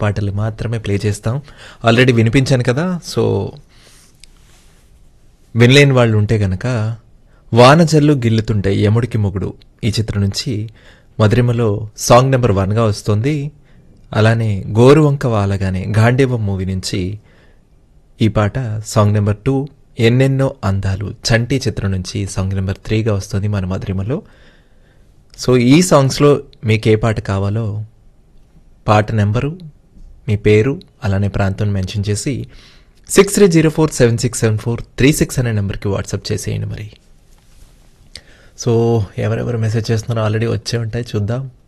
పాటలు మాత్రమే ప్లే చేస్తాం ఆల్రెడీ వినిపించాను కదా సో వినలేని వాళ్ళు ఉంటే గనక వానజల్లు గిల్లుతుంటే యముడికి మొగుడు ఈ చిత్రం నుంచి మధురిమలో సాంగ్ నెంబర్ వన్గా వస్తుంది అలానే గోరువంక వాలగానే గాంధీవం మూవీ నుంచి ఈ పాట సాంగ్ నెంబర్ టూ ఎన్నెన్నో అందాలు చంటి చిత్రం నుంచి సాంగ్ నెంబర్ త్రీగా వస్తుంది మన మధురిమలో సో ఈ సాంగ్స్లో మీకు ఏ పాట కావాలో పాట నెంబరు మీ పేరు అలానే ప్రాంతం మెన్షన్ చేసి six three zero four seven six seven four three six అనే నెంబర్కి వాట్సాప్ చేసేయండి మరి సో ఎవరెవరు మెసేజ్ చేస్తున్నారో ఆల్రెడీ వచ్చే ఉంటాయి చూద్దాం